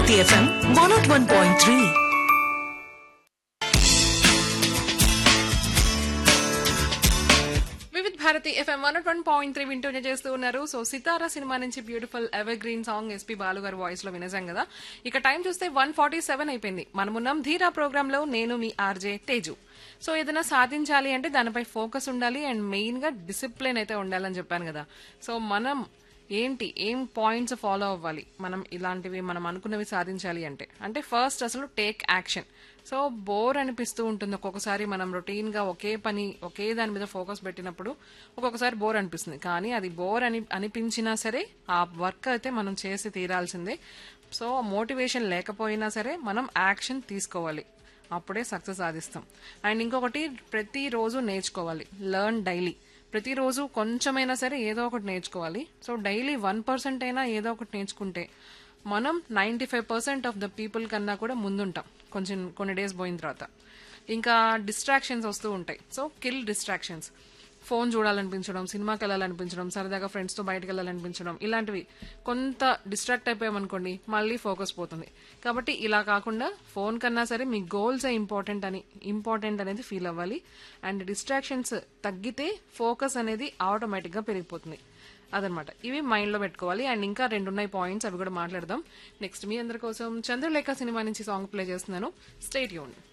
Bharati FM one naught one point three Vividh Bharati FM one one point three వింటూనే చేస్తూ ఉన్నారు so Sitara cinema నుంచి beautiful evergreen song SP Balu గారి voice లో వినేసాం కదా ఇక టైం చూస్తే వన్ ఫార్టీ సెవెన్ అయిపోయింది మనమున్నాం ధీరా ప్రోగ్రామ్ లో నేను మీ ఆర్జే తేజు సో ఏదైనా సాధించాలి అంటే దానిపై ఫోకస్ ఉండాలి అండ్ మెయిన్ గా డిసిప్లిన్ అయితే ఉండాలని చెప్పాను కదా సో మనం ఏంటి ఏం పాయింట్స్ ఫాలో అవ్వాలి మనం ఇలాంటివి మనం అనుకున్నవి సాధించాలి అంటే అంటే ఫస్ట్ అసలు టేక్ యాక్షన్ సో బోర్ అనిపిస్తూ ఉంటుంది ఒక్కొక్కసారి మనం రొటీన్ గా ఒకే పని ఒకే దాని మీద ఫోకస్ పెట్టినప్పుడు ఒక్కొక్కసారి బోర్ అనిపిస్తుంది కానీ అది బోర్ అని అనిపించినా సరే ఆ వర్క్ అయితే మనం చేసి తీరాల్సిందే సో మోటివేషన్ లేకపోయినా సరే మనం యాక్షన్ తీసుకోవాలి అప్పుడే సక్సెస్ సాధిస్తాం అండ్ ఇంకొకటి ప్రతిరోజు నేర్చుకోవాలి లెర్న్ డైలీ ప్రతిరోజు కొంచెమైనా సరే ఏదో ఒకటి నేర్చుకోవాలి సో డైలీ వన్ పర్సెంట్ అయినా ఏదో ఒకటి నేర్చుకుంటే మనం ninety five percent of the people కన్నా కూడా ముందుంటాం కొంచెం కొన్ని డేస్ పోయిన తర్వాత ఇంకా డిస్ట్రాక్షన్స్ వస్తూ ఉంటాయి సో కిల్ డిస్ట్రాక్షన్స్ ఫోన్ చూడాలనిపించడం సినిమాకి వెళ్ళాలనిపించడం సరదాగా ఫ్రెండ్స్తో బయటకు వెళ్ళాలనిపించడం ఇలాంటివి కొంత డిస్ట్రాక్ట్ అయిపోయామనుకోండి మళ్ళీ ఫోకస్ పోతుంది కాబట్టి ఇలా కాకుండా ఫోన్ కన్నా సరే మీ గోల్స్ ఇంపార్టెంట్ అని ఇంపార్టెంట్ అనేది ఫీల్ అవ్వాలి అండ్ డిస్ట్రాక్షన్స్ తగ్గితే ఫోకస్ అనేది ఆటోమేటిక్గా పెరిగిపోతుంది అదనమాట ఇవి మైండ్లో పెట్టుకోవాలి అండ్ ఇంకా రెండు ఉన్నాయి పాయింట్స్ అవి కూడా మాట్లాడదాం నెక్స్ట్ మీ అందరి కోసం చంద్రలేఖ సినిమా నుంచి సాంగ్ ప్లే చేస్తున్నాను స్టేట్ యూన్